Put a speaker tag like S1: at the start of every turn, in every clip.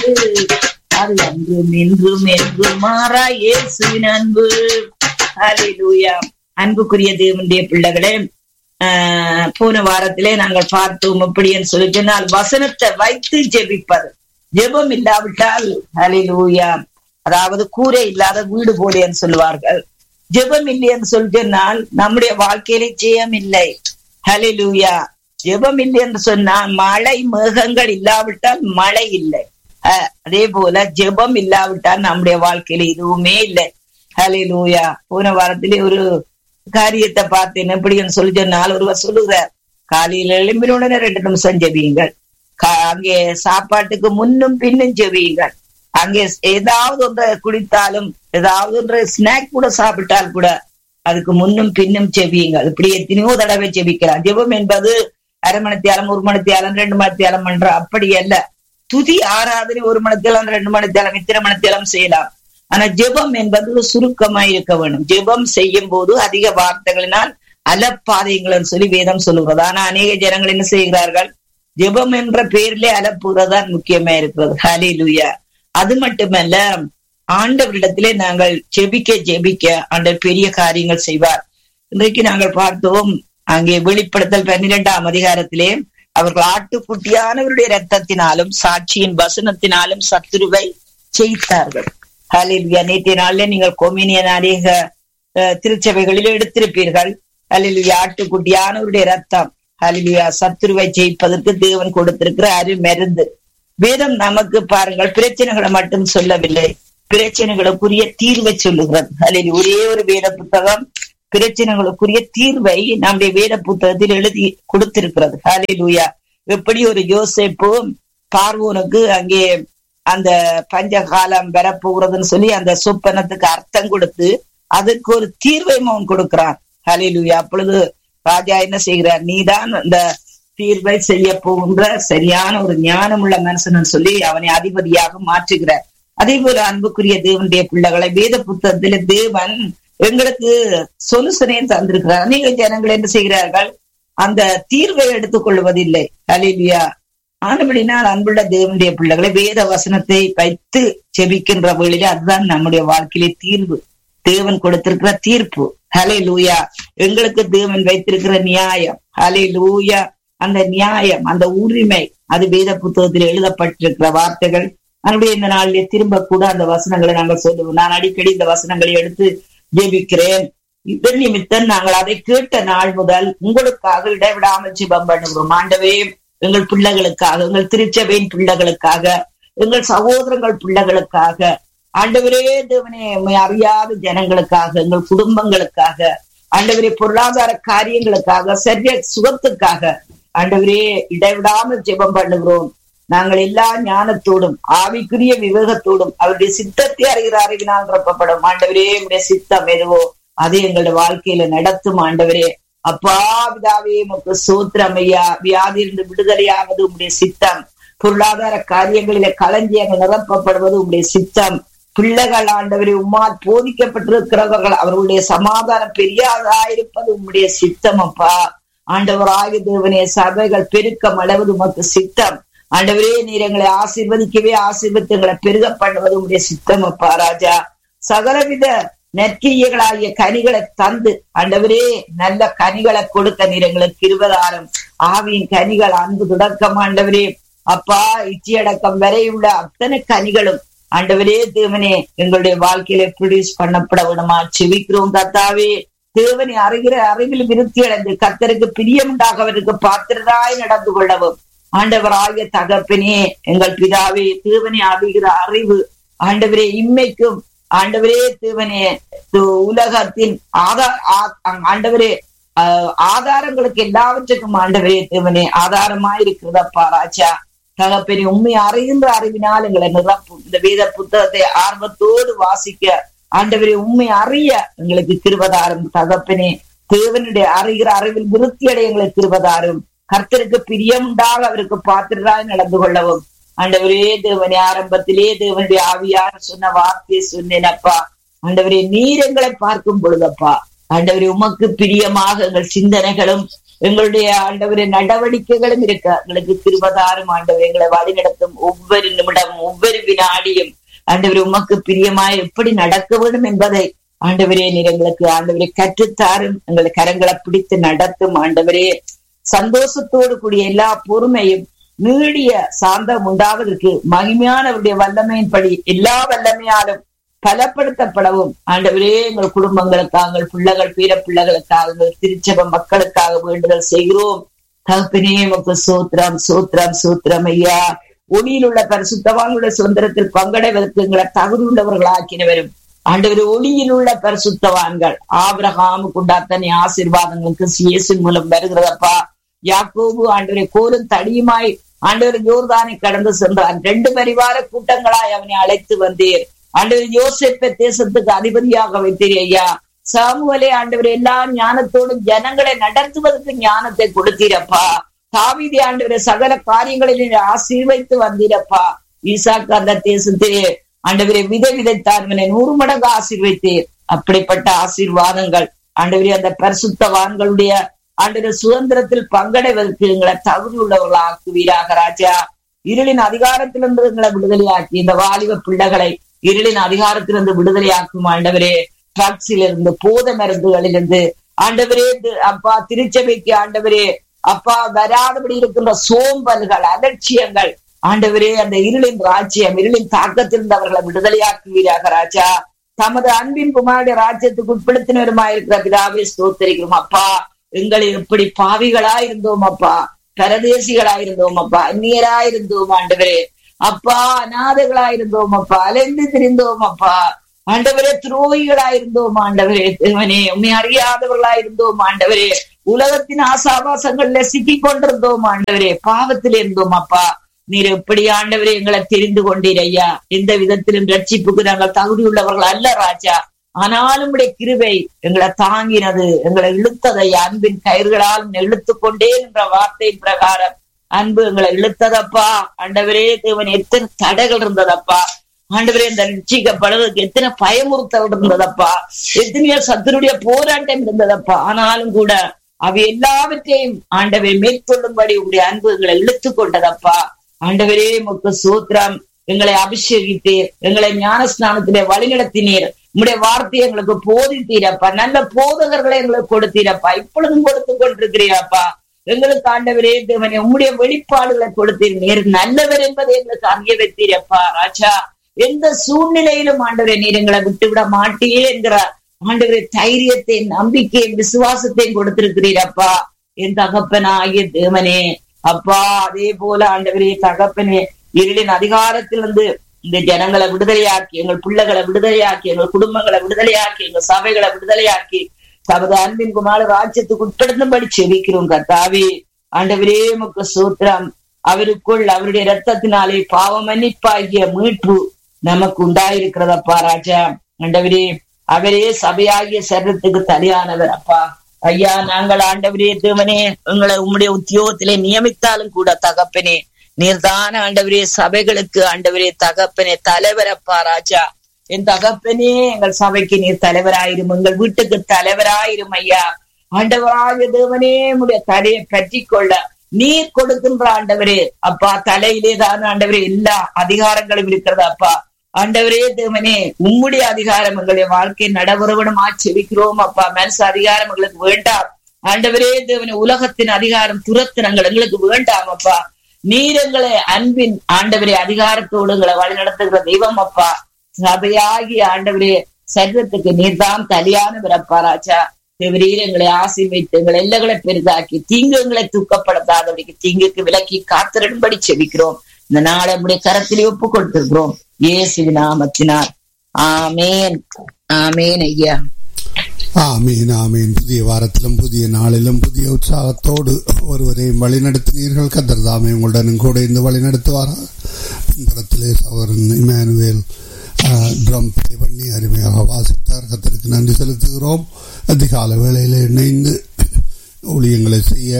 S1: அன்பு அது அன்பும் என்றும் என்றும் மாறா இயேசுவின் அன்பு ஹalleluya அன்புக்குரிய தேவனுடைய பிள்ளைகளே ஆஹ் போன வாரத்திலே நாங்கள் பார்த்தோம் எப்படின்னு சொல்லி சொன்னால் வசனத்தை வைத்து ஜெபிப்பது ஜெபம் இல்லாவிட்டால் ஹalleluya அதாவது கூரை இல்லாத வீடு போலேன்னு சொல்லுவார்கள் ஜெபம் இல்லைன்னு சொல்லி சொன்னால் நம்முடைய வாழ்க்கையிலே ஜெயம் இல்லை ஹalleluya ஜெபம் இல்லை என்று சொன்னால் மழை மேகங்கள் இல்லாவிட்டால் மழை இல்லை அஹ் அதே போல ஜெபம் இல்லாவிட்டால் நம்முடைய வாழ்க்கையில எதுவுமே இல்லை ஹalleluya போன வாரத்திலே ஒரு காரியத்தை பார்த்தேன் எப்படின்னு சொல்லி சொன்னால் ஒருவர் சொல்லுகிறார் காலையில எழும்பின உடனே ரெண்டு நிமிஷம் ஜெபியுங்கள் கா- அங்கே சாப்பாட்டுக்கு முன்னும் பின்னும் ஜெபியுங்கள் அங்கே ஏதாவது ஒன்றை குடித்தாலும் ஏதாவது ஒன்று ஸ்நாக் கூட சாப்பிட்டால் கூட அதுக்கு முன்னும் பின்னும் செவியுங்கள் இப்படி எத்தனையோ தடவை செபிக்கலாம் ஜெபம் என்பது அரை மணித்தியாலம் ஒரு மணித்தியாலம் ரெண்டு மணித்தியாலம் என்ற அப்படி அல்ல துதி ஆராதனை ஒரு மணித்தியாலம் ரெண்டு மணித்தியாலம் இத்தனை மணித்தியாலம் செய்யலாம் ஆனா ஜெபம் என்பது சுருக்கமாய் இருக்க வேண்டும் ஜெபம் செய்யும் போது அதிக வார்த்தைகளினால் அலப்பாதைங்கள் சொல்லி வேதம் சொல்லுகிறது ஆனா அநேக ஜனங்கள் என்ன செய்கிறார்கள் ஜெபம் என்ற பெயரிலே அலப்புறதுதான் முக்கியமா இருக்கிறது ஹalleluya அது மட்டுமல்ல ஆண்டவரிடத்திலே நாங்கள் ஜெபிக்க ஜெபிக்க ஆண்டவர் பெரிய காரியங்கள் செய்வார் இன்றைக்கு நாங்கள் பார்த்தோம் அங்கே வெளிப்படுத்தல் பன்னிரெண்டாம் அதிகாரத்திலே அவர்கள் ஆட்டுக்குட்டியானவருடைய ரத்தத்தினாலும் சாட்சியின் வசனத்தினாலும் சத்துருவை ஜெயித்தார்கள் ஹalleluya நேற்றைய நாளிலே நீங்கள் கொமினியன் அநேக அஹ், திருச்சபைகளில் எடுத்திருப்பீர்கள் ஹalleluya ஆட்டுக்குட்டியானவருடைய ரத்தம் ஹalleluya சத்துருவை ஜெயிப்பதற்கு தேவன் கொடுத்திருக்கிற அருமருந்து வேதம் நமக்கு பாருங்கள் பிரச்சனைகளை மட்டும் சொல்லவில்லை பிரச்சனைகளுக்குரிய தீர்வை சொல்லுகிறது அதில் ஒரே ஒரு வேத புத்தகம் பிரச்சனைகளுக்குரிய தீர்வை நம்முடைய வேத புத்தகத்தில் எழுதி கொடுத்திருக்கிறது ஹalleluya எப்படி ஒரு யோசேப்பும் பார்வோனுக்கு அங்கே அந்த பஞ்ச காலம் வரப்போகிறதுன்னு சொல்லி அந்த சொப்பனத்துக்கு அர்த்தம் கொடுத்து அதுக்கு ஒரு தீர்வை அவன் கொடுக்கிறான் ஹalleluya அப்பொழுது ராஜா என்ன செய்கிறார் நீதான் அந்த தீர்வை செய்ய போகின்ற சரியான ஒரு ஞானமுள்ள மனுஷன் சொல்லி அவனை அதிபதியாக மாற்றுகிறார் அதே போல அன்புக்குரிய தேவனுடைய பிள்ளைகளை வேத புத்தகத்தில தேவன் எங்களுக்கு சொல்லுசனையும் தந்திருக்கிறார் அநேக ஜனங்கள் என்ன செய்கிறார்கள் அந்த தீர்வை எடுத்துக் கொள்வதில்லை ஹalleluya ஆனபடினால் அன்புள்ள தேவனுடைய பிள்ளைகளை வேத வசனத்தை வைத்து செபிக்கின்ற வேளையிலே அதுதான் நம்முடைய வாழ்க்கையிலே தீர்வு தேவன் கொடுத்திருக்கிற தீர்ப்பு ஹலே லூயா எங்களுக்கு தேவன் வைத்திருக்கிற நியாயம் ஹலே லூயா அந்த நியாயம் அந்த உரிமை அது வேத புத்தகத்தில் எழுதப்பட்டிருக்கிற வார்த்தைகள் அதனுடைய இந்த நாளிலே திரும்ப கூட அந்த வசனங்களை நாங்கள் சொல்லுவோம் நான் அடிக்கடி இந்த வசனங்களை எடுத்து ஜெபிக்கிறேன் இதன் நிமித்தம் நாங்கள் அதை கேட்ட நாள் முதல் உங்களுக்காக இடைவிடாமல் ஜெபம் பண்ணுகிறோம் ஆண்டவே எங்கள் பிள்ளைகளுக்காக எங்கள் திருச்சபையின் பிள்ளைகளுக்காக எங்கள் சகோதரங்கள் பிள்ளைகளுக்காக ஆண்டவரே தேவனே உம்மை அறியாத ஜனங்களுக்காக எங்கள் குடும்பங்களுக்காக ஆண்டவரே பொருளாதார காரியங்களுக்காக சரிய சுகத்துக்காக ஆண்டவரே இடைவிடாமல் ஜெபம் பண்ணுகிறோம் நாங்கள் எல்லா ஞானத்தோடும் ஆவிக்குரிய விவேகத்தோடும் அவருடைய சித்தத்தை அறிகிற அறிவினால் நிரப்பப்படும் ஆண்டவரே உடைய சித்தம் எதுவோ அது எங்களுடைய வாழ்க்கையில நடத்தும் ஆண்டவரே அப்பா பிதாவே உமக்கு சோத்திரம் ஐயா வியாதியிலிருந்து விடுதலையாவது உம்முடைய சித்தம் பொருளாதார காரியங்களில களஞ்சியங்கள் நிரப்பப்படுவது உம்முடைய சித்தம் பிள்ளைகள் ஆண்டவரை உம்மால் போதிக்கப்பட்டிருக்கிறவர்கள் அவர்களுடைய சமாதானம் பெரியாதாயிருப்பது உம்முடைய சித்தம் அப்பா ஆண்டவராய தேவனே சபைகள் பெருக்கம் அளவது உமக்கு சித்தம் ஆண்டவரே நீர் எங்களை ஆசீர்வதிக்கவே ஆசீர்வதித்து எங்களை பெருக பண்ணுவது உம்முடைய சித்தம் அப்பா ராஜா சகலவித நெற்கிரியர்களாகிய கனிகளை தந்து ஆண்டவரே நல்ல கனிகளை கொடுக்க நீர் எங்களுக்கு இருபதாயிரம் ஆவியின் கனிகள் அன்பு தொடக்கம் ஆண்டவரே அப்பா இச்சியடக்கம் வரை உள்ள அத்தனை கனிகளும் ஆண்டவரே தேவனே எங்களுடைய வாழ்க்கையில ப்ரொடியூஸ் பண்ணப்பட விடுமா செவிக்கிறோம் கத்தாவே தேவனை அறிகிற அறிவில் விருத்தி அடைந்து கத்தருக்கு பிரியமுண்டாக அவருக்கு பாத்திரராய் நடந்து கொள்ளவும் ஆண்டவராகிய தகப்பனே எங்கள் பிதாவே தேவனை அறிகிற அறிவு ஆண்டவரே இம்மைக்கும் ஆண்டவரே தேவனே து- உலகத்தின் ஆதார் ஆ- ஆண்டவரே ஆஹ், ஆதாரங்களுக்கு எல்லாவற்றுக்கும் ஆண்டவரே தேவனே ஆதாரமா இருக்கிறதப்பா ராஜா தகப்பனே உண்மை அறிகின்ற அறிவினால் எங்களை நிரப்பும் இந்த வேத புத்தகத்தை ஆர்வத்தோடு வாசிக்க ஆண்டவரே உண்மை அறிய எங்களுக்கு கிருபதாரும் தகப்பனே தேவனுடைய அறிகிற அறிவில் விருத்தி அடைய எங்களுக்கு கிருபதாரும் கர்த்தருக்கு பிரியமுண்டாக அவருக்கு பாத்திரராய் நடந்து கொள்ளவும் ஆண்டவரே தேவனே ஆரம்பத்திலே தேவனுடைய ஆவியார் சொன்ன வார்த்தையை சொன்னேனப்பா ஆண்டவரே நீர் எங்களை பார்க்கும் பொழுதப்பா ஆண்டவரே உமக்கு பிரியமாக எங்கள் சிந்தனைகளும் எங்களுடைய ஆண்டவரை நடவடிக்கைகளும் இருக்க எங்களுக்கு கிருபதாரும் ஆண்டவர் எங்களை வழிநடத்தும் ஒவ்வொரு நிமிடமும் ஒவ்வொரு வினாடியும் ஆண்டவர் உமக்கு பிரியமாய் எப்படி நடக்க வேண்டும் என்பதை ஆண்டவரே நீர் எங்களுக்கு ஆண்டவரை கற்றுத்தாரும் எங்களை கரங்களை பிடித்து நடத்தும் ஆண்டவரே சந்தோஷத்தோடு கூடிய எல்லா பொறுமையும் நீடிய சாந்தம் உண்டாவதற்கு மகிமையானவருடைய வல்லமையின்படி எல்லா வல்லமையாலும் பலப்படுத்தப்படவும் ஆண்டவரே எங்கள் குடும்பங்களுக்காக எங்கள் பிள்ளைகள் பீர பிள்ளைகளுக்காக எங்கள் திருச்சபை மக்களுக்காக வேண்டுதல் செய்கிறோம் தகப்பனே உமக்கு சோத்திரம் சோத்திரம் சோத்திரம் ஐயா ஒளியில் உள்ள பரிசுத்தவான்களுடைய சுதந்திரத்தில் பங்கடைவதற்கு எங்களை தகுதி உள்ளவர்களாக்கினவரும் ஆண்டவர் ஒளியில் உள்ள பரிசுத்தவான்கள் ஆபிரகாமுக்கு உண்டாத்தனை ஆசீர்வாதங்களுக்கு இயேசு மூலம் வருகிறதப்பா யாக்கோபு ஆண்டவரை கோலும் தடியுமாய் ஆண்டவர் யோர்தானை கடந்து சென்றான் ரெண்டு பரிவார கூட்டங்களாய் அவனை அழைத்து வந்தீர் ஆண்டவர் யோசிப்ப தேசத்துக்கு அதிபதியாக வைத்தீர் ஐயா சாமுவலே ஆண்டவர் எல்லா ஞானத்தோடும் ஜனங்களை நடத்துவதற்கு ஞானத்தை கொடுத்தீரப்பா தாவிதி ஆண்டவரை சகல காரியங்களில் ஆசீர்வைத்து வந்தீரப்பா ஈசாக்கு அந்த தேசத்திலே ஆண்டவரை விதை விதைத்தார்வனை நூறு மடங்கு ஆசீர்வைத்தீர் அப்படிப்பட்ட ஆசீர்வாதங்கள் ஆண்டவரே அந்த பரிசுத்தவான்களுடைய ஆண்டவர் சுதந்திரத்தில் பங்கடைவதற்கு எங்களை தகுதி உள்ளவர்களாக்குவீராக ராஜா இருளின் அதிகாரத்திலிருந்து எங்களை விடுதலையாக்கி இந்த வாலிப பிள்ளைகளை இருளின் அதிகாரத்திலிருந்து விடுதலையாக்கும் ஆண்டவரே ட்ரக்ஸில் இருந்து போத மருந்துகளிலிருந்து ஆண்டவரே அப்பா திருச்சபைக்கு ஆண்டவரே அப்பா வராதபடி இருக்கின்ற சோம்பல்கள் அலட்சியங்கள் ஆண்டவரே அந்த இருளின் ராஜ்யம் இருளின் தாக்கத்திலிருந்து அவர்களை விடுதலையாக்குவீராக ராஜா தமது அன்பின் குமாருடைய ராஜ்யத்துக்கு உட்படுத்தினருமாயிருக்கிற பிதாவே ஸ்தோத்தரிக்கிறோம் அப்பா எங்களை எப்படி பாவிகளா இருந்தோம் அப்பா பரதேசிகளா இருந்தோம் அப்பா அந்நியரா இருந்தோம் ஆண்டவரே அப்பா அநாதைகளா இருந்தோம் அப்பா அலைந்து திரிந்தோம் அப்பா ஆண்டவரே துரோகிகளா இருந்தோம் ஆண்டவரே தேவனே உண்மை அறியாதவர்களா இருந்தோம் ஆண்டவரே உலகத்தின் ஆசாபாசங்கள்ல சிக்கி கொண்டிருந்தோம் ஆண்டவரே பாவத்தில் இருந்தோம் அப்பா நீர் எப்படி ஆண்டவரே எங்களை தெரிந்து கொண்டீர் ஐயா எந்த விதத்திலும் ரட்சிப்புக்கு நாங்கள் தகுதி உள்ளவர்கள் அல்ல ராஜா ஆனாலும் உடைய கிருவை எங்களை தாங்கினது எங்களை இழுத்ததை அன்பின் கயிர்களால் இழுத்து கொண்டே என்ற வார்த்தையின் பிரகாரம் அன்பு எங்களை இழுத்ததப்பா ஆண்டவரே தேவன் எத்தனை தடைகள் இருந்ததப்பா ஆண்டவரே இந்த ரட்சிக்கப்படுவதற்கு எத்தனை பயமுறுத்தல் இருந்ததப்பா எத்தனையோ சத்துருடைய போராட்டம் இருந்ததப்பா ஆனாலும் கூட அவை எல்லாவற்றையும் ஆண்டவரை மேற்கொள்ளும்படி உங்களுடைய அன்பு எங்களை இழுத்து கொண்டதப்பா ஆண்டவரே முக்கு சூத்திரம் எங்களை அபிஷேகித்தீர் எங்களை ஞானஸ்நானத்திலே வழிநடத்தினீர் உங்களுடைய வார்த்தையை எங்களுக்கு போதித்தீரப்பா நல்ல போதகர்களை எங்களுக்கு கொடுத்தீரப்பா இப்பொழுதும் கொடுத்து கொண்டிருக்கிறீரப்பா எங்களுக்கு ஆண்டவரே தேவனே உம்முடைய வெளிப்பாடுகளை கொடுத்தீர் நேர் நல்லவர் என்பதை எங்களுக்கு அறிய வைத்தீரப்பா ராஜா எந்த சூழ்நிலையிலும் ஆண்டவரை நீர் எங்களை விட்டுவிட மாட்டியே என்கிற ஆண்டவரை தைரியத்தை நம்பிக்கையும் விசுவாசத்தையும் கொடுத்திருக்கிறீரப்பா என் தகப்பனாகிய தேவனே அப்பா அதே போல ஆண்டவரே தகப்பனே இருளின் அதிகாரத்திலிருந்து இந்த ஜனங்களை விடுதலையாக்கி எங்கள் பிள்ளைகளை விடுதலையாக்கி எங்கள் குடும்பங்களை விடுதலையாக்கி எங்கள் சபைகளை விடுதலையாக்கி தமது அன்பின் குமார ராஜ்யத்துக்கு உட்படுத்தும்படி செவிக்கிறோம் கர்த்தாவே ஆண்டவரே முக்க சூத்திரம் அவருக்குள் அவருடைய ரத்தத்தினாலே பாவ மன்னிப்பாகிய மீட்பு நமக்கு உண்டாயிருக்கிறதப்பா ராஜா ஆண்டவரே அவரே சபையாகிய சரீரத்துக்கு தலையானவர் அப்பா ஐயா நாங்கள் ஆண்டவரே தேவனே எங்களை உம்முடைய உத்தியோகத்திலே நியமித்தாலும் கூட தகப்பனே நீர்தான ஆண்டவரே சபைகளுக்கு ஆண்டவரே தகப்பனே தலைவரப்பா ராஜா என் தகப்பனே எங்கள் சபைக்கு நீர் தலைவராயிரும் எங்கள் வீட்டுக்கு தலைவராயிரும் ஐயா ஆண்டவராய தேவனே உடைய தலையை பற்றி கொள்ள நீர் கொடுக்கின்ற ஆண்டவரே அப்பா தலையிலே தான் ஆண்டவரே எல்லா அதிகாரங்களும் இருக்கிறது அப்பா ஆண்டவரே தேவனே உம்முடைய அதிகாரம் எங்களுடைய வாழ்க்கை நடவரவனமா செவிக்கிறோம் அப்பா மனசு அதிகாரம் எங்களுக்கு வேண்டாம் ஆண்டவரே தேவனே உலகத்தின் அதிகாரம் துரத்தினங்கள் எங்களுக்கு வேண்டாம் அப்பா நீர் எங்களை அன்பின் ஆண்டவரே அதிகாரத்தோடு எங்களை வழி நடத்துகிற தெய்வம் அப்பா சபையாகி ஆண்டவரே சரீரத்துக்கு நீர்தான் தலையானவர் அப்பா ராஜா தேவரீர் எங்களை ஆசீர்வைத்து எங்களை எல்லைகளை பெரிதாக்கி தீங்கு எங்களை தூக்கப்படுத்தாதபடிக்கு தீங்குக்கு விலக்கி காத்திரும்படி செபிக்கிறோம் இந்த நாளை நம்முடைய கரத்திலே ஒப்பு கொடுத்திருக்கிறோம் இயேசு நாமத்தினார் ஆமேன் ஆமேன் ஐயா
S2: ஆமீன் ஆமீன் புதிய வாரத்திலும் புதிய நாளிலும் புதிய உற்சாகத்தோடு ஒருவரையும் வழிநடத்தினீர்கள் கத்தர் தாமே உங்களுடனும் கூட இருந்து வழிநடத்துவாரா பின்புறத்திலே சவரன் இமானுவேல் ட்ரம் பிளே பண்ணி அருமையாக வாசித்தார் கத்தருக்கு நன்றி செலுத்துகிறோம் அதிகால வேளையில் இணைந்து ஊழியங்களை செய்ய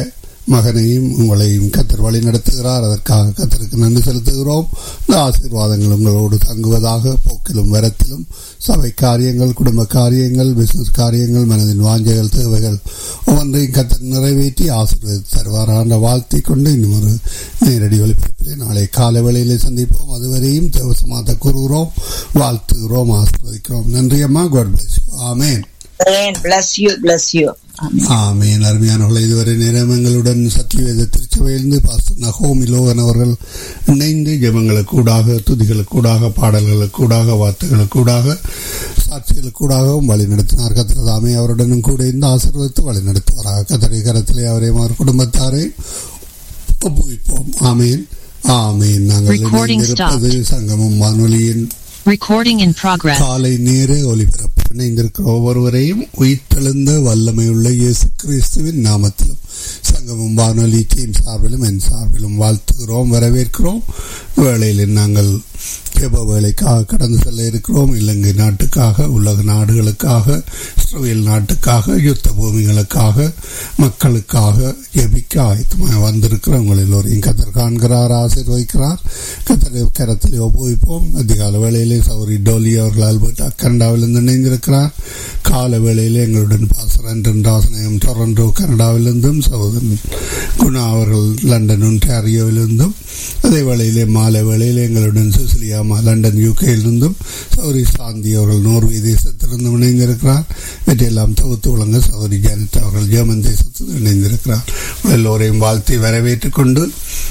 S2: மகனையும் உங்களையும் கத்தர் வழி நடத்துகிறார் அதற்காக கத்தருக்கு நன்றி செலுத்துகிறோம் இந்த ஆசீர்வாதங்கள் உங்களோடு தங்குவதாக போக்கிலும் வரத்திலும் சபை காரியங்கள் குடும்ப காரியங்கள் பிசினஸ் காரியங்கள் மனதின் வாஞ்சைகள் தேவைகள் ஒவ்வொன்றையும் கத்தர் நிறைவேற்றி ஆசீர்வதித்து தருவாரான வாழ்த்தை கொண்டு இன்னும் ஒரு நேரடி ஒளிபரப்பிலே நாளை காலை வேளையிலே சந்திப்போம் அதுவரையும் தேவசமாத்த கூறுகிறோம் வாழ்த்துகிறோம் ஆசீர்வதிக்கிறோம் நன்றி அம்மா God bless amen
S1: bless you bless you Amen.
S2: Amen அருமையானவர்கள் இதுவரை நேரம் எங்களுடன் சத்தியவேத திருச்சபையிலிருந்து பாஸ்டர் நகோமி லோகன் அவர்கள் இணைந்து ஜெபங்களுக்கூடாக துதிகளுக்கூடாக பாடல்களுக்கூடாக வார்த்தைகளுக்கூடாக சாட்சிகளுக்கூடாகவும் வழி நடத்தினார் கத்திரதாமே அவருடனும் கூட இந்த ஆசீர்வதித்து வழி நடத்துவாராக கத்தரை கரத்திலே அவரையும் அவர் குடும்பத்தாரை ஒப்புவிப்போம் ஆமேன் ஆமேன் நாங்கள்
S3: Recording
S2: இணைந்திருப்பது சங்கமம் வானொலியின்
S3: Recording in progress.
S2: காலை நேர ஒலிபரப்பு இணைந்திருக்கிற ஒவ்வொருவரையும் உயிர்த்தெழுந்த வல்லமையுள்ள இயேசு கிறிஸ்துவின் நாமத்திலும் சங்கமம் வானொலி டீம் சார்பிலும் என் சார்பிலும் வாழ்த்துகிறோம் வரவேற்கிறோம் வேளையில் நாங்கள் ஜெப வேலைக்காக கடந்து செல்ல இருக்கிறோம் இலங்கை நாட்டுக்காக உலக நாடுகளுக்காக இஸ்ரேல் நாட்டுக்காக யுத்த பூமிகளுக்காக மக்களுக்காக ஜெபிக்க ஆயத்தமாக வந்திருக்கிற உங்கள் எல்லோரையும் கத்தர் காண்கிறார் ஆசீர்வதிக்கிறார் கத்தரை கரத்தில் ஒப்புவிப்போம் அதிகால வேளையிலே சௌரி டோலி அவர்கள் ஆல்பர்ட் கனடாவிலிருந்து இணைந்திருக்கிறார் கால வேளையிலே எங்களுடன் பாசர் அண்டன் ராசனயம் டொரண்டோ கனடாவிலிருந்தும் சகோதரன் குணா அவர்கள் லண்டன் ஒன்டாரியோவிலிருந்தும் அதே வேளையிலே மாலை வேளையிலே எங்களுடன் சுசிலியாமா லண்டன் யூகேயிலிருந்தும் சௌரி சாந்தி அவர்கள் நோர்வே தேசத்திலிருந்து இணைந்திருக்கிறார் இவற்றையெல்லாம் தொகுத்து வழங்க சௌரி ஜானட் அவர்கள் ஜெர்மன் தேசத்தில் இணைந்திருக்கிறார் எல்லோரையும் வாழ்த்தி வரவேற்றுக் கொண்டு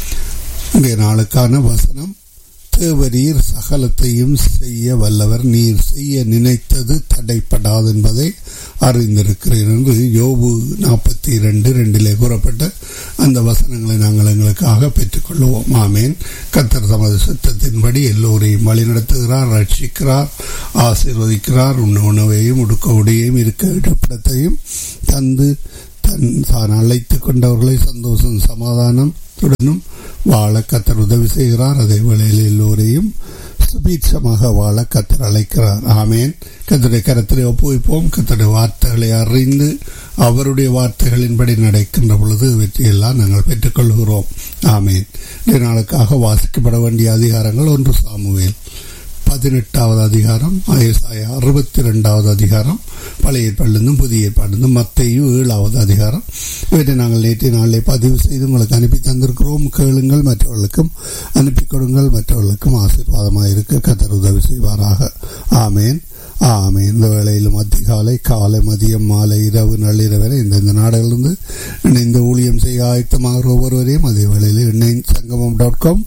S2: இன்றைய நாளுக்கான வசனம் தேவரீர் சகலத்தையும் செய்ய வல்லவர் நீர் செய்ய நினைத்தது தடைப்படாது என்பதை அறிந்திருக்கிறேன் என்று யோபு நாற்பத்தி இரண்டு ரெண்டிலே கூறப்பட்ட அந்த வசனங்களை நாங்கள் எங்களுக்காக பெற்றுக்கொள்வோம் ஆமேன் கத்தர் தமது சித்தத்தின்படி எல்லோரையும் வழிநடத்துகிறார் ரட்சிக்கிறார் ஆசீர்வதிக்கிறார் உண்ண உணவையும் உடுக்க உடையையும் இருக்க இடப்படத்தையும் தந்து தன் தான் அழைத்துக் கொண்டவர்களை சந்தோஷம் சமாதானத்துடனும் வாழ கத்தர் உதவி செய்கிறார் அதே வேளையில் எல்லோரையும் சுபீட்சமாக வாழ கத்தர் அழைக்கிறார் ஆமேன் கத்தருடைய கரத்திலே ஒப்புவிப்போம் கத்தருடைய வார்த்தைகளை அறிந்து அவருடைய வார்த்தைகளின்படி நடக்கின்ற பொழுது வெற்றியெல்லாம் நாங்கள் பெற்றுக்கொள்கிறோம் ஆமேன் இந்த நாளுக்காக வாசிக்கப்பட வேண்டிய அதிகாரங்கள் ஒன்று சாமுவேல் பதினெட்டாவது அதிகாரம் ஐசாயா அறுபத்தி ரெண்டாவது அதிகாரம் பழைய ஏற்பாடிலிருந்தும் புதிய ஏற்பாடிலிருந்தும் மத்தையும் ஏழாவது அதிகாரம் இவற்றை நாங்கள் நேற்றைய நாளிலே பதிவு செய்து உங்களுக்கு அனுப்பி தந்திருக்கிறோம் கேளுங்கள் மற்றவர்களுக்கும் அனுப்பி கொடுங்கள் மற்றவர்களுக்கும் ஆசீர்வாதமாக இருக்க கத்தர் உதவி செய்வாராக ஆமேன் ஆமே இந்த வேளையிலும் அதிகாலை காலை மதியம் மாலை இரவு நள்ளிரவு வரை இந்தந்த நாடுகளிலிருந்து இணைந்து ஊழியம் செய்ய ஆயத்தமாக ஒவ்வொருவரையும் அதே வேளையில் இணை சங்கமம் dot com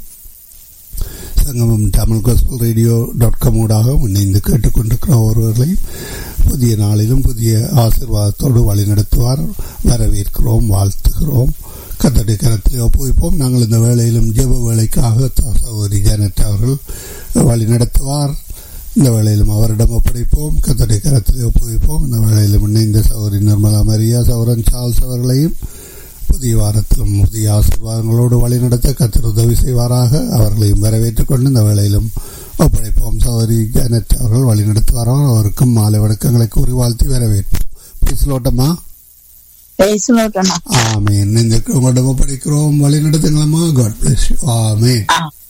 S2: Sangamam Tamil gospel radio dot com ஊடாக இணைந்து கேட்டுக்கொண்டிருக்கிற ஒருவர்களையும் புதிய நாளிலும் புதிய ஆசிர்வாதத்தோடு வழிநடத்துவார் வரவேற்கிறோம் வாழ்த்துகிறோம் கத்தடி கரத்தில் ஒப்புவிப்போம் நாங்கள் இந்த வேளையிலும் ஜெப வேலைக்காக சகோதரி ஜானட் அவர்கள் வழி நடத்துவார் இந்த வேளையிலும் அவரிடம் ஒப்படைப்போம் கத்தடி கரத்தில் ஒப்புவிப்போம் இந்த வேளையிலும் இணைந்த சகோதரி நிர்மலா மரியா சௌரன் சார்ல்ஸ் அவர்களையும் புதிய வாரத்திலும் புதிய ஆசீர்வாதங்களோடு வழிநடத்த கத்தர் உதவி செய்வாராக அவர்களையும் வரவேற்றுக் கொண்டு இந்த வேளையிலும் ஒப்படைப்போம் சௌரி ஜானட் அவர்கள் வழிநடத்துவாரோ அவருக்கும் மாலை வணக்கங்களை கூறி வாழ்த்தி வரவேற்போம் பேசலோட்டமா
S1: Praise the Lord, அண்ணா.
S2: ஆமேன் இந்த உங்களிடம் ஒப்படைக்கிறோம் வழி நடத்துங்களம்மா காட் பிளஸ் ஆமேன்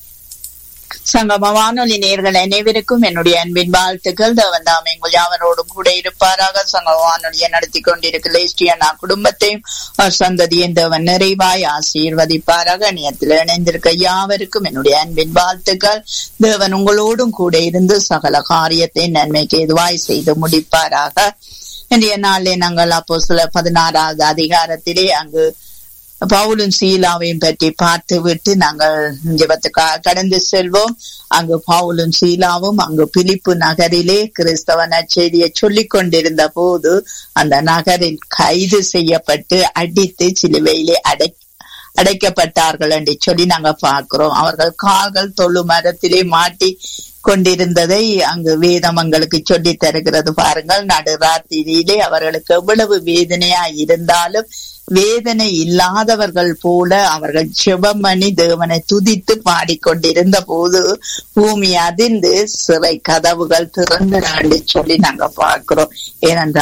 S4: சங்கம வானொலி நேர்கள் அனைவருக்கும் என்னுடைய அன்பின் வாழ்த்துக்கள் தேவன் தாம் எங்கள் யாவரோடும் கூட இருப்பாராக சங்கம வானொலியை நடத்தி கொண்டிருக்கிற லேஸ்டியனா குடும்பத்தையும் அவர் சந்ததியும் தேவன் நிறைவாய் ஆசீர்வதிப்பாராக நியத்தில் இணைந்திருக்க யாவருக்கும் என்னுடைய அன்பின் வாழ்த்துக்கள் தேவன் உங்களோடும் கூட இருந்து சகல காரியத்தை நன்மைக்கு எதுவாய் செய்து முடிப்பாராக இன்றைய நாளிலே நாங்கள் அப்போ சில பதினாறாவது அதிகாரத்திலே அங்கு பவுலும் சீலாவையும் பற்றி பார்த்து விட்டு நாங்கள் ஜெபத்துக்காக கடந்து செல்வோம் அங்கு பவுலும் சீலாவும் அங்கு பிலிப்பு நகரிலே கிறிஸ்தவ நற்செய்தியை சொல்லிக் கொண்டிருந்த போது அந்த நகரில் கைது செய்யப்பட்டு அடித்து சிலுவையிலே அடை அடைக்கப்பட்டார்கள் என்று சொல்லி நாங்க பார்க்கிறோம் அவர்கள் கால்கள் தொழு மரத்திலே மாட்டி கொண்டிருந்ததை அங்கு வேதம் எங்களுக்கு சொல்லி தருகிறது பாருங்கள் நடுராத்திரியிலே அவர்களுக்கு எவ்வளவு வேதனையா இருந்தாலும் வேதனை இல்லாதவர்கள் போல அவர்கள் சிவமணி தேவனை துதித்து பாடிக்கொண்டிருந்த போது பூமி அதிர்ந்து சிறை கதவுகள் திறந்து சொல்லி நாங்க பார்க்கிறோம் ஏனென்றால்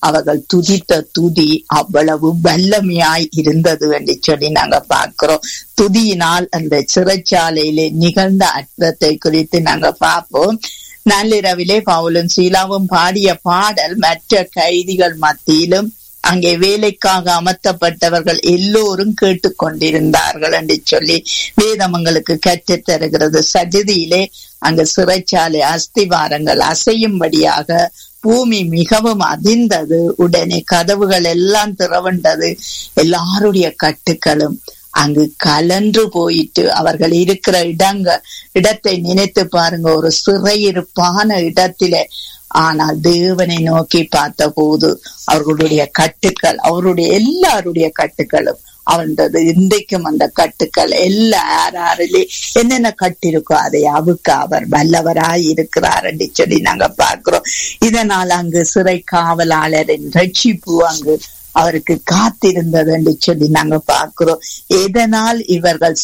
S4: அவர்கள் துதித்த துதி அவ்வளவு வல்லமையாய் இருந்தது என்று சொல்லி நாங்க பார்க்கிறோம் துதியினால் அந்த சிறைச்சாலையிலே நிகழ்ந்த அற்பத்தை குறித்து நாங்க பார்ப்போம் நள்ளிரவிலே பவுலும் சீலாவும் பாடிய பாடல் மற்ற கைதிகள் மத்தியிலும் அங்கே வேலைக்காக அமர்த்தப்பட்டவர்கள் எல்லோரும் கேட்டுக்கொண்டிருந்தார்கள் என்று சொல்லி வேதமங்களுக்கு கற்றுத் தருகிறது சஜதியிலே அங்கு சிறைச்சாலை அஸ்திவாரங்கள் அசையும்படியாக பூமி மிகவும் அதிர்ந்தது உடனே கதவுகள் எல்லாம் திறவண்டது எல்லாருடைய கட்டுக்களும் அங்கு கலன்று போயிட்டு அவர்கள் இருக்கிற இடங்க இடத்தை நினைத்து பாருங்க ஒரு சிறையிருப்பான இடத்திலே ஆனால் தேவனை நோக்கி பார்த்த போது அவர்களுடைய கட்டுக்கள் அவருடைய எல்லாருடைய கட்டுக்களும் அவன்றது இன்றைக்கும் அந்த கட்டுக்கள் எல்லா யாரிலே என்னென்ன கட்டிருக்கோ அதை அவுக்க அவர் வல்லவராய் இருக்கிறார் என்று சொல்லி நாங்க பார்க்கிறோம் இதனால் அங்கு சிறை காவலாளரின் ரட்சிப்பு அங்கு அவருக்கு காத்திருந்தது என்று சொல்லி நாங்க பார்க்கிறோம் எதனால் இவர்கள்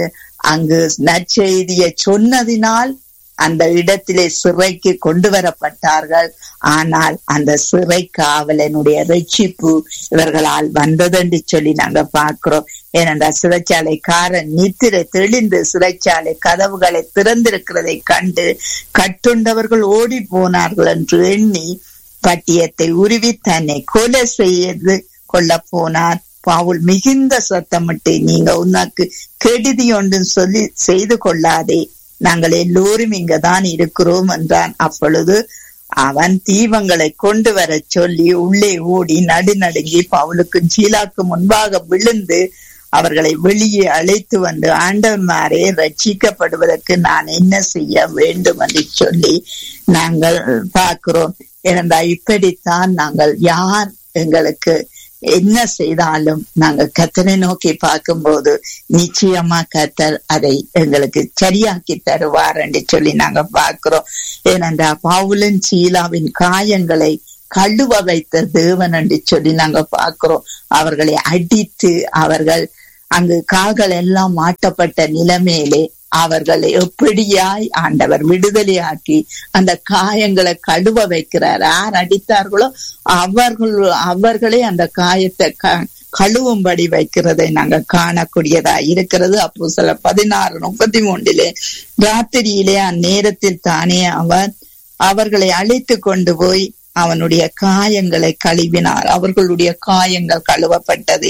S4: அங்கு நற்செய்தியை சொன்னதினால் அந்த இடத்திலே சிறைக்கு கொண்டு வரப்பட்டார்கள் ஆனால் அந்த சிறை காவலனுடைய ரட்சிப்பு இவர்களால் வந்தது என்று சொல்லி நாங்க பார்க்கிறோம் ஏனென்றால் சிறைச்சாலைக்காரன் நித்திரை தெளிந்து சிறைச்சாலை கதவுகளை திறந்திருக்கிறதை கண்டு கட்டுண்டவர்கள் ஓடி போனார்கள் என்று எண்ணி பட்டியத்தை உருவி தன்னை கொலை செய்து கொள்ள போனார் பாவுல் மிகுந்த சத்தமிட்டு நீங்க உனக்கு கெடுதி ஒன்றும் சொல்லி செய்து கொள்ளாதே நாங்கள் எல்லோரும் இங்கதான் இருக்கிறோம் என்றான் அப்பொழுது அவன் தீபங்களை கொண்டு வர சொல்லி உள்ளே ஓடி நடுநடுங்கி பவுலுக்கும் சீலாக்கு முன்பாக விழுந்து அவர்களை வெளியே அழைத்து வந்து ஆண்டவன்மாரே ரட்சிக்கப்படுவதற்கு நான் என்ன செய்ய வேண்டும் என்று சொல்லி நாங்கள் பார்க்கிறோம் ஏனென்றா இப்படித்தான் நாங்கள் யார் எங்களுக்கு என்ன செய்தாலும் நாங்க கத்தனை நோக்கி பார்க்கும்போது நிச்சயமா கத்தர் அதை எங்களுக்கு சரியாக்கி தருவார் என்று சொல்லி நாங்க பார்க்கிறோம் ஏனென்றா பவுலன் சீலாவின் காயங்களை கழுவ வைத்த தேவன் என்று சொல்லி நாங்க பார்க்கிறோம் அவர்களை அடித்து அவர்கள் அங்கு கால்கள் எல்லாம் மாட்டப்பட்ட நிலைமையிலே அவர்களை எப்படியாய் ஆண்டவர் விடுதலையாக்கி அந்த காயங்களை கழுவ வைக்கிறார் யார் அடித்தார்களோ அவர்கள் அவர்களே அந்த காயத்தை கழுவும்படி வைக்கிறதை நாங்க காணக்கூடியதா இருக்கிறது அப்போ சில பதினாறு முப்பத்தி மூன்றிலே ராத்திரியிலே அந்நேரத்தில் தானே அவர் அவர்களை அழைத்து கொண்டு போய் அவனுடைய காயங்களை கழுவினார் அவர்களுடைய காயங்கள் கழுவப்பட்டது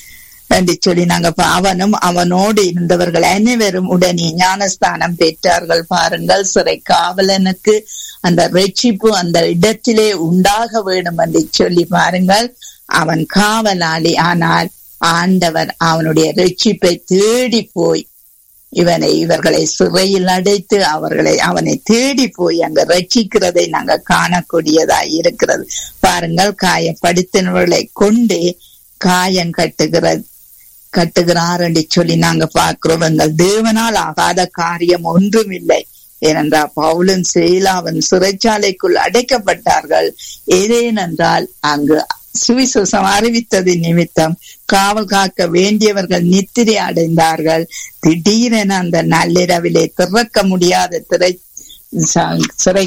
S4: என்று சொல்லி நாங்க அவனும் அவனோடு இருந்தவர்கள் அனைவரும் உடனே ஞானஸ்தானம் பெற்றார்கள் பாருங்கள் சிறை காவலனுக்கு அந்த ரட்சிப்பு அந்த இடத்திலே உண்டாக வேண்டும் என்று சொல்லி பாருங்கள் அவன் காவலாளி ஆனால் ஆண்டவர் அவனுடைய ரட்சிப்பை தேடி போய் இவனை இவர்களை சிறையில் அடைத்து அவர்களை அவனை தேடி போய் அங்க ரட்சிக்கிறதை நாங்க காணக்கூடியதா இருக்கிறது பாருங்கள் காயப்படுத்தினவர்களை கொண்டே காயம் கட்டுகிறது கட்டுகிறார் என்று சொல்லி நாங்க பார்க்கிறோம் எங்கள் தேவனால் ஆகாத காரியம் ஒன்றும் இல்லை ஏனென்றால் பவுலும் செயலாவன் சிறைச்சாலைக்குள் அடைக்கப்பட்டார்கள் ஏதேனென்றால் அங்கு சுவிசேஷம் அறிவித்தது நிமித்தம் காவல் காக்க வேண்டியவர்கள் நித்திரை அடைந்தார்கள் திடீரென அந்த நள்ளிரவிலே திறக்க முடியாத திரை சிறை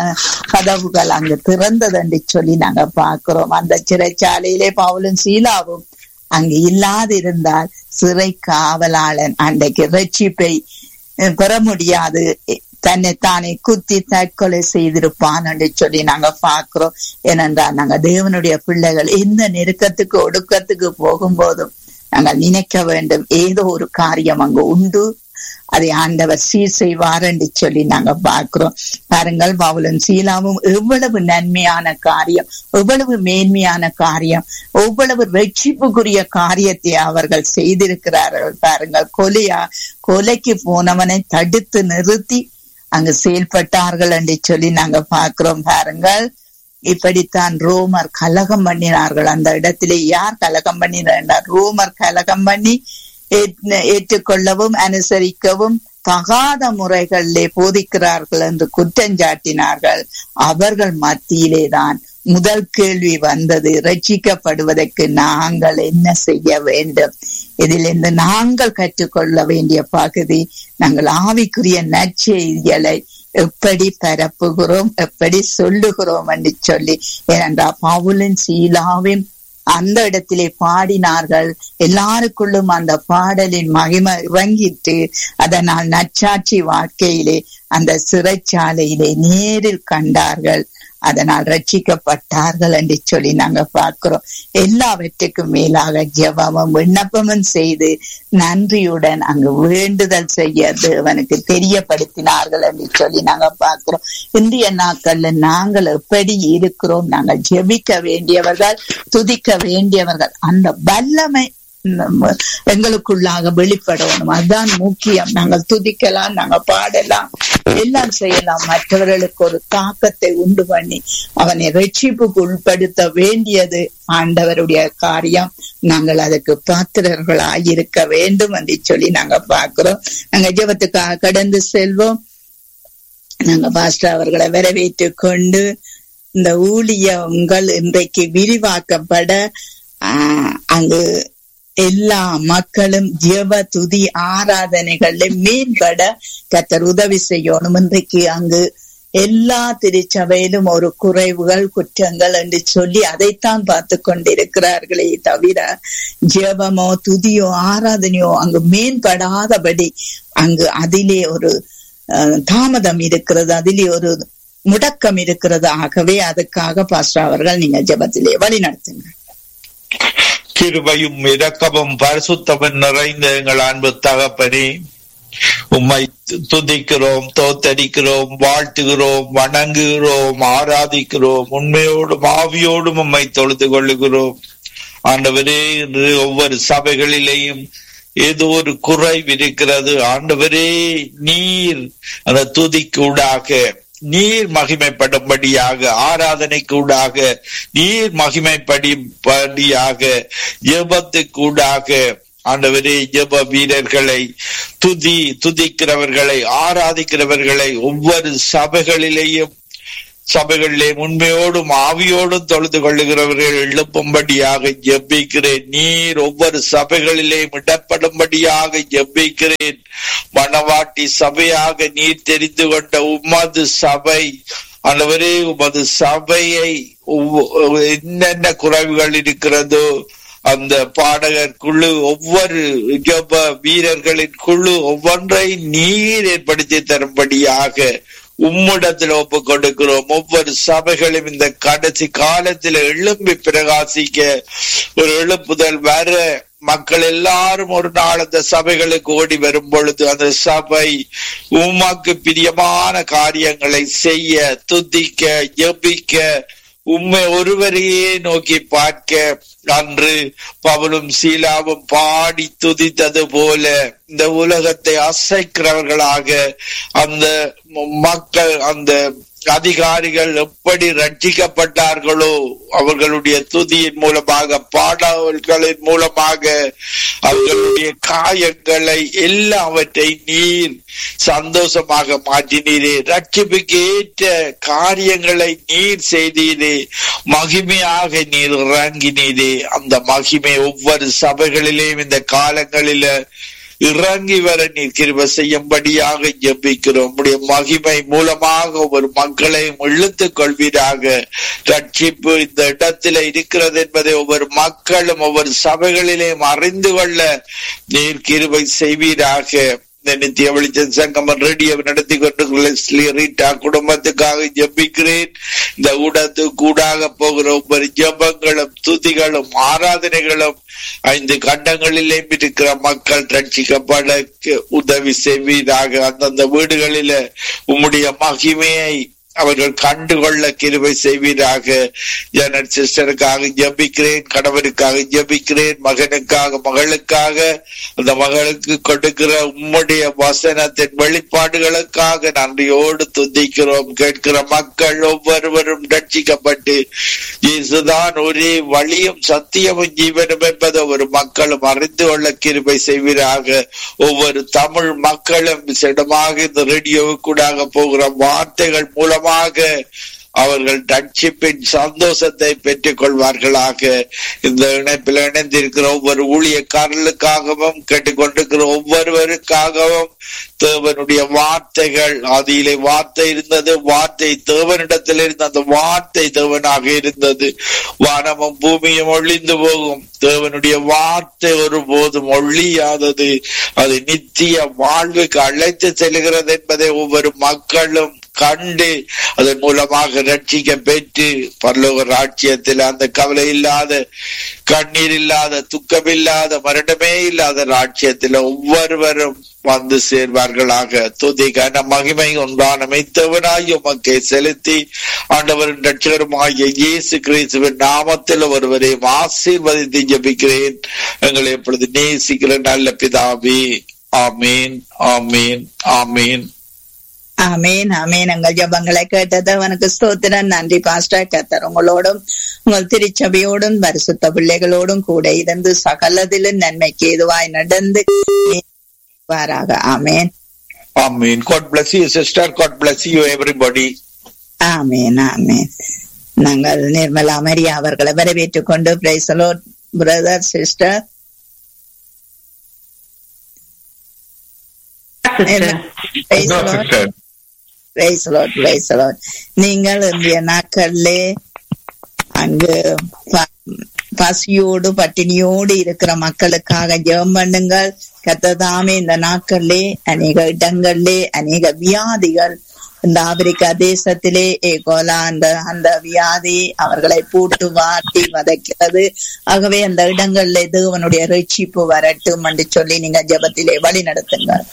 S4: கதவுகள் அங்கு திறந்தது என்று சொல்லி நாங்க பார்க்கிறோம் அந்த சிறைச்சாலையிலே பவுலும் சீலாவும் அங்கு இல்லாதிருந்தால் சிறை காவலாளன் அன்றைக்கு ரட்சிப்பை பெற முடியாது தன்னை தானே குத்தி தற்கொலை செய்திருப்பான் என்று சொல்லி நாங்க பாக்குறோம் ஏனென்றால் நாங்க தேவனுடைய பிள்ளைகள் எந்த நெருக்கத்துக்கு ஒடுக்கத்துக்கு போகும்போதும் நாங்கள் நினைக்க வேண்டும் ஏதோ ஒரு காரியம் அங்கு உண்டு அதை ஆண்டவர் சீர் செய்வார் என்று சொல்லி நாங்க பார்க்கிறோம் பாருங்கள் பவுலும் சீலாவும் எவ்வளவு நன்மையான காரியம் எவ்வளவு மேன்மையான காரியம் எவ்வளவு ரட்சிப்புக்குரிய காரியத்தை அவர்கள் செய்திருக்கிறார்கள் பாருங்கள் கொலையா கொலைக்கு போனவனை தடுத்து நிறுத்தி அங்கு செயல்பட்டார்கள் என்று சொல்லி நாங்க பார்க்கிறோம் பாருங்கள் இப்படித்தான் ரோமர் கலகம் பண்ணினார்கள் அந்த இடத்திலே யார் கலகம் பண்ணினார் ரோமர் கலகம் பண்ணி ஏற்றுக்கொள்ளவும் அனுசரிக்கவும் தகாத முறைகளிலே போதிக்கிறார்கள் என்று குற்றஞ்சாட்டினார்கள் அவர்கள் மத்தியிலேதான் முதல் கேள்வி வந்தது ரட்சிக்கப்படுவதற்கு நாங்கள் என்ன செய்ய வேண்டும் இதிலிருந்து நாங்கள் கற்றுக்கொள்ள வேண்டிய பகுதி நாங்கள் ஆவிக்குரிய நற்செய்திகளை எப்படி பரப்புகிறோம் எப்படி சொல்லுகிறோம் என்று சொல்லி ஏனென்றால் பவுலும் சீலாவும் அந்த இடத்திலே பாடினார்கள் எல்லாருக்குள்ளும் அந்த பாடலின் மகிமை இறங்கிட்டு அதனால் நச்சாட்சி வாழ்க்கையிலே அந்த சிறைச்சாலையிலே நேரில் கண்டார்கள் அதனால் ரட்சிக்கப்பட்டார்கள் என்று சொல்லி நாங்க பார்க்கிறோம் எல்லாவற்றுக்கும் மேலாக ஜெபமும் விண்ணப்பமும் செய்து நன்றியுடன் அங்கு வேண்டுதல் செய்ய தேவனுக்கு தெரியப்படுத்தினார்கள் என்று சொல்லி நாங்க பார்க்கிறோம் இந்திய நாட்கள்ல நாங்கள் எப்படி இருக்கிறோம் நாங்கள் ஜெபிக்க வேண்டியவர்கள் துதிக்க வேண்டியவர்கள் அந்த வல்லமை நம்ம எங்களுக்குள்ளாக வெளிப்படணும் அதுதான் முக்கியம் நாங்கள் துதிக்கலாம் நாங்க பாடலாம் எல்லாம் செய்யலாம் மற்றவர்களுக்கு ஒரு தாக்கத்தை உண்டு பண்ணி அவனை ரட்சிப்புக்கு உட்படுத்த வேண்டியது ஆண்டவருடைய காரியம் நாங்கள் அதுக்கு பாத்திரர்களாய் இருக்க வேண்டும் என்று சொல்லி நாங்க பார்க்கிறோம் நாங்க ஜெபத்துக்காக கடந்து செல்வோம் நாங்க பாஸ்டர் அவர்களை வரவேற்று கொண்டு இந்த ஊழியங்கள் இன்றைக்கு விரிவாக்கப்பட ஆஹ் அங்கு எல்லா மக்களும் ஜெப துதி ஆராதனைகள்ல மேம்பட கத்தர் உதவி செய்யணும் இன்றைக்கு அங்கு எல்லா திருச்சபையிலும் ஒரு குறைவுகள் குற்றங்கள் என்று சொல்லி அதைத்தான் பார்த்து கொண்டிருக்கிறார்களே தவிர ஜெபமோ துதியோ ஆராதனையோ அங்கு மேம்படாதபடி அங்கு அதிலே ஒரு அஹ், தாமதம் இருக்கிறது அதிலே ஒரு முடக்கம் இருக்கிறது ஆகவே அதுக்காக பாஸ்டர் அவர்கள் நீங்க ஜெபத்திலே வழி நடத்துங்க
S5: கிருபையும் இரக்கமும் பரிசுத்தமும் நிறைந்த எங்கள் அன்பு தகப்பனே உம்மை துதிக்கிறோம் தோத்தடிக்கிறோம் வாழ்த்துகிறோம் வணங்குகிறோம் ஆராதிக்கிறோம் உண்மையோடும் ஆவியோடும் உம்மை தொழுது கொள்ளுகிறோம் ஆண்டவரே இன்று ஒவ்வொரு சபைகளிலேயும் ஏதோ ஒரு குறைவு இருக்கிறது ஆண்டவரே நீர் அந்த துதிக்கூடாக நீர் மகிமைப்படும்படியாக ஆராதனைக்கூடாக நீர் மகிமைப்படிப்படியாக ஜெபத்துக்கூடாக ஆண்டவரே ஜெப வீரர்களை துதி துதிக்கிறவர்களை ஆராதிக்கிறவர்களை ஒவ்வொரு சபைகளிலேயும் சபைகளிலே உண்மையோடும் ஆவியோடும் தொழுது கொள்ளுகிறவர்கள் எழுப்பும்படியாக ஜெபிக்கிறேன் நீர் ஒவ்வொரு சபைகளிலேயும் இடப்படும்படியாக ஜெபிக்கிறேன் மணவாட்டி சபையாக நீர் தெரிந்து கொண்ட உமது சபை ஆண்டவரே உமது சபையை ஒவ்வொ- என்னென்ன குறைவுகள் இருக்கிறதோ அந்த பாடகர் குழு ஒவ்வொரு ஜெப வீரர்களின் குழு ஒவ்வொன்றை நீர் ஏற்படுத்தி தரும்படியாக உம்மிடத்தில் ஒப்பு கொடுக்கிறோம் ஒவ்வொரு சபைகளும் இந்த கடைசி காலத்தில் எழும்பி பிரகாசிக்க ஒரு எழுப்புதல் வர மக்கள் எல்லாரும் ஒரு நாள் அந்த சபைகளுக்கு ஓடி வரும் பொழுது அந்த சபை உமக்கு பிரியமான காரியங்களை செய்ய துதிக்க ஜெபிக்க உம்மை ஒருவரையே நோக்கி பார்க்க அன்று பவுலும் சீலாவும் பாடி துதித்தது போல இந்த உலகத்தை அசைக்கிறவர்களாக அந்த மக்கள் அந்த அதிகாரிகள் எப்படி ரட்சிக்கப்பட்டார்களோ அவர்களுடைய துதியின் மூலமாக பாடல்களின் மூலமாக அவர்களுடைய காயங்களை எல்லாவற்றை நீர் சந்தோஷமாக மாற்றினீரே ரட்சிப்புக்கு ஏற்ற காரியங்களை நீர் செய்தீரே மகிமையாக நீர் இறங்கினீரே அந்த மகிமை ஒவ்வொரு சபைகளிலேயும் இந்த காலங்களில இறங்கி வர நீர் கிருப செய்யும்படியாக ஜெபிக்கிறோம் உடைய மகிமை மூலமாக ஒரு மக்களையும் இழுத்துக் கொள்வீராக ரட்சிப்பு இந்த இடத்துல இருக்கிறது என்பதை ஒவ்வொரு மக்களும் ஒவ்வொரு சபைகளிலேயும் அறிந்து கொள்ள நீர் கிருபை செய்வீராக இந்த நித்திய வெளிச்சம் சங்கமம் ரேடியோ நடத்தி கொண்டு லெஸ்லி ரீட்டா குடும்பத்துக்காக ஜெபிக்கிறேன் இந்த ஊடத்து கூடாக போகிற ஒவ்வொரு ஜெபங்களும் துதிகளும் ஆராதனைகளும் ஐந்து கண்டங்களிலே இருக்கிற மக்கள் ரட்சிக்கப்பட உதவி செய்வீராக அந்தந்த வீடுகளில உம்முடைய மகிமையை அவர்கள் கண்டுகொள்ள கிருபை செய்வீராக ஜனட் சிஸ்டருக்காக ஜபிக்கிறேன் கணவருக்காக ஜபிக்கிறேன் மகனுக்காக மகளுக்காக அந்த மகளுக்கு கொடுக்கிற உம்முடைய வசனத்தின் வெளிப்பாடுகளுக்காக நன்றியோடு துதிக்கிறோம் கேட்கிற மக்கள் ஒவ்வொருவரும் ரட்சிக்கப்பட்டு இயேசுதான் ஒரே வழியும் சத்தியமும் ஜீவனும் என்பதை ஒரு மக்களும் அறிந்து கொள்ள கிருபை செய்வீராக ஒவ்வொரு தமிழ் மக்களும் விசேடமாக இந்த ரேடியோவுக்கூடாக போகிற வார்த்தைகள் மூலமாக அவர்கள் ரட்சிப்பின் சந்தோஷத்தை பெற்றுக் கொள்வார்களாக இந்த இணைப்பில் இணைந்திருக்கிற ஒவ்வொரு ஊழியக்காரர்களுக்காகவும் கேட்டுக்கொண்டிருக்கிற ஒவ்வொருவருக்காகவும் தேவனுடைய வார்த்தைகள் அதிலே வார்த்தை இருந்தது வார்த்தை தேவனிடத்தில் இருந்த அந்த வார்த்தை தேவனாக இருந்தது வானமும் பூமியும் ஒழிந்து போகும் தேவனுடைய வார்த்தை ஒருபோதும் ஒழியாதது அது நித்திய வாழ்வுக்கு அழைத்து செல்கிறது என்பதை ஒவ்வொரு மக்களும் கண்டு அதன் மூலமாக ரட்சிக்க பெற்று பரலோக ராட்சியத்தில் அந்த கவலை இல்லாத கண்ணீர் இல்லாத துக்கம் இல்லாத மரணமே இல்லாத ராட்சியத்தில் ஒவ்வொருவரும் வந்து சேர்வார்களாக துதி கன மகிமை உண்டான மெய்த்தவனாய் உமக்கை செலுத்தி ஆண்டவரின் ரட்சகருமாகிய இயேசு கிறிஸ்துவின் நாமத்தில் ஒருவரையும் ஆசீர்வதித்து ஜபிக்கிறேன் எங்களை எப்பொழுது நேசிக்கிற நல்ல பிதாவே ஆமீன் ஆமீன் ஆமீன்
S4: ஆமேன் ஆமேன் எங்கள் ஜபங்களை கேட்டது அவனுக்கு ஸ்தோத்திரம் நன்றி பாஸ்டர் கத்தர் உங்களோடும் உங்கள் திருச்சபையோடும் பரிசுத்த பிள்ளைகளோடும் கூட இருந்து சகலதிலும் நன்மைக்கு எதுவாய் நடந்து வாராக ஆமேன்
S5: ஆமீன் God bless you sister God bless you everybody
S4: ஆமேன் ஆமேன் நாங்கள் நிர்மலா மரியா அவர்களை வரவேற்றுக் கொண்டு பிரைசலோ பிரதர் சிஸ்டர்
S5: sister
S4: நீங்கள் இந்திய நாட்களிலே அங்கு ப- பசியோடு பட்டினியோடு இருக்கிற மக்களுக்காக ஜெபம் பண்ணுங்கள் கத்ததாமே இந்த நாட்களிலே அநேக இடங்களிலே அநேக வியாதிகள் இந்த ஆப்பிரிக்கா தேசத்திலே ஏகோலா அந்த அந்த வியாதி அவர்களை பூட்டு வாட்டி வதைக்கிறது ஆகவே அந்த இடங்களிலே தேவனுடைய ரட்சிப்பு வரட்டும் என்று சொல்லி நீங்க ஜெபத்திலே வழி நடத்துங்கள்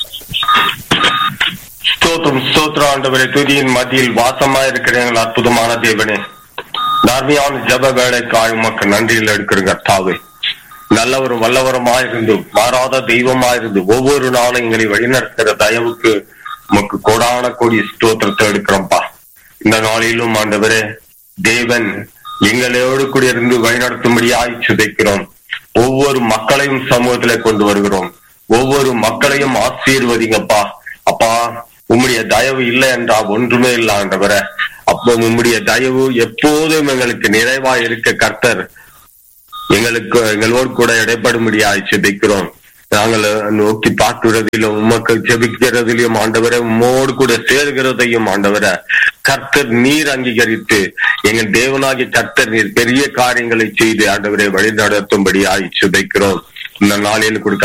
S6: ஸ்தோத்திரம் ஸ்தோத்திர ஆண்டவரே துதியின் மத்தியில் வாசமாய் இருக்கிற எங்கள் அற்புதமான தேவனே நர்மையான ஜப வேலைக்காய் உமக்கு நன்றியில் எடுக்கிற கர்த்தாவே நல்லவரும் வல்லவருமாயிருந்து மாறாத தெய்வமாயிருந்து ஒவ்வொரு நாளும் எங்களை வழிநடத்துகிற தயவுக்கு உமக்கு கோடான கோடி ஸ்தோத்திரத்தை எடுக்கிறோம்ப்பா இந்த நாளிலும் ஆண்டவரே தேவன் எங்களோடு கூட இருந்து வழிநடத்தும்படியாய் சுதைக்கிறோம் ஒவ்வொரு மக்களையும் சமூகத்திலே கொண்டு வருகிறோம் ஒவ்வொரு மக்களையும் ஆசீர்வதிங்கப்பா அப்பா உம்முடைய தயவு இல்லை என்றால் ஒன்றுமே இல்லை ஆண்டவரே அப்போ உம்முடைய தயவு எப்போதும் எங்களுக்கு நிறைவா இருக்க கர்த்தர் எங்களுக்கு எங்களோடு கூட இடைப்படும்படியாய் செபிக்கிறோம் நாங்கள் நோக்கி பார்க்கிறதிலும் உமக்கு ஜெபிக்கிறதிலும் ஆண்டவரை உம்மோடு கூட சேர்கிறதையும் ஆண்டவரை கர்த்தர் நீர் அங்கீகரித்து எங்கள் தேவனாகிய கர்த்தர் நீர் பெரிய காரியங்களை செய்து ஆண்டவரை வழி நடத்தும்படியாய் சுதைக்கிறோம் இந்த நாளில் கொடுக்க